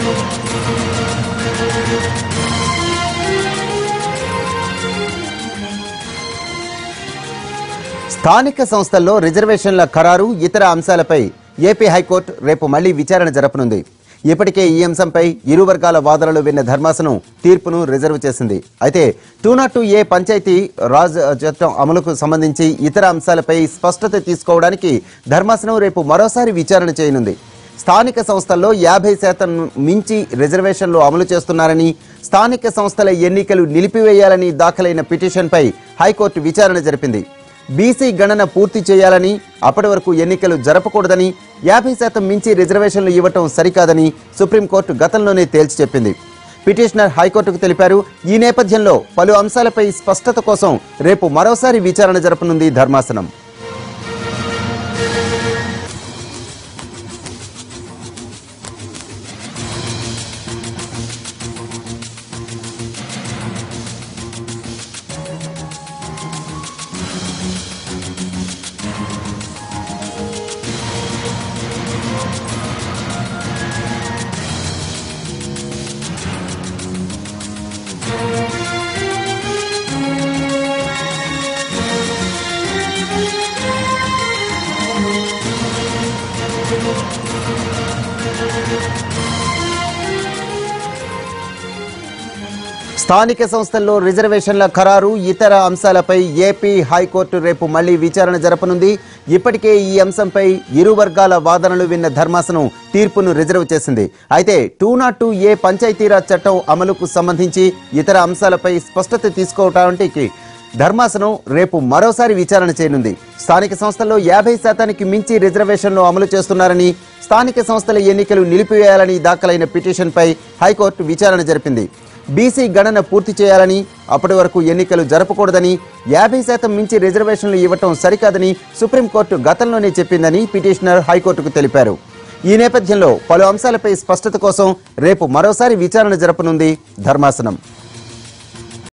స్థానిక సంస్థల్లో రిజర్వేషన్ల ఖరారు ఇతర అంశాలపై ఏపీ హైకోర్టు రేపు మళ్లీ విచారణ జరపనుంది ఇప్పటికే ఈ అంశంపై ఇరు వర్గాల వాదనలు విన్న ధర్మాసనం తీర్పును రిజర్వ్ చేసింది అయితే two not two A Panchayati Raj చట్టం అమలుకు సంబంధించి ఇతర అంశాలపై స్పష్టత తీసుకోవడానికి ధర్మాసనం రేపు మరోసారి విచారణ చేయనుంది స్థానిక సంస్థల్లో యాభై శాతం మించి రిజర్వేషన్లు అమలు చేస్తున్నారని స్థానిక సంస్థల ఎన్నికలు నిలిపివేయాలని దాఖలైన పిటిషన్పై హైకోర్టు విచారణ జరిపింది బీసీ గణన పూర్తి చేయాలని అప్పటి వరకు ఎన్నికలు జరపకూడదని యాభై శాతం మించి రిజర్వేషన్లు ఇవ్వటం సరికాదని సుప్రీంకోర్టు గతంలోనే తేల్చి చెప్పింది పిటిషనర్ హైకోర్టుకు తెలిపారు ఈ నేపథ్యంలో పలు అంశాలపై స్పష్టత కోసం రేపు మరోసారి విచారణ జరపనుంది ధర్మాసనం స్థానిక సంస్థల్లో రిజర్వేషన్ల ఖరారు ఇతర అంశాలపై ఏపీ హైకోర్టు రేపు మళ్లీ విచారణ జరపనుంది ఇప్పటికే ఈ అంశంపై ఇరు వర్గాల వాదనలు విన్న ధర్మాసనం తీర్పును రిజర్వ్ చేసింది అయితే two not two A Panchayati Raj చట్టం అమలుకు సంబంధించి ఇతర అంశాలపై స్పష్టత తీసుకోవటానికి ధర్మాసనం రేపు మరోసారి విచారణ చేయనుంది స్థానిక సంస్థల్లో యాభై శాతానికి మించి రిజర్వేషన్లు అమలు చేస్తున్నారని స్థానిక సంస్థల ఎన్నికలు నిలిపివేయాలని దాఖలైన పిటిషన్పై హైకోర్టు విచారణ జరిపింది బీసీ గణన పూర్తి చేయాలని అప్పటి వరకు ఎన్నికలు జరపకూడదని యాభై శాతం మించి రిజర్వేషన్లు ఇవ్వటం సరికాదని సుప్రీంకోర్టు గతంలోనే చెప్పిందని పిటిషనర్ హైకోర్టుకు తెలిపారు ఈ నేపథ్యంలో పలు అంశాలపై స్పష్టత కోసం రేపు మరోసారి విచారణ జరపనుంది ధర్మాసనం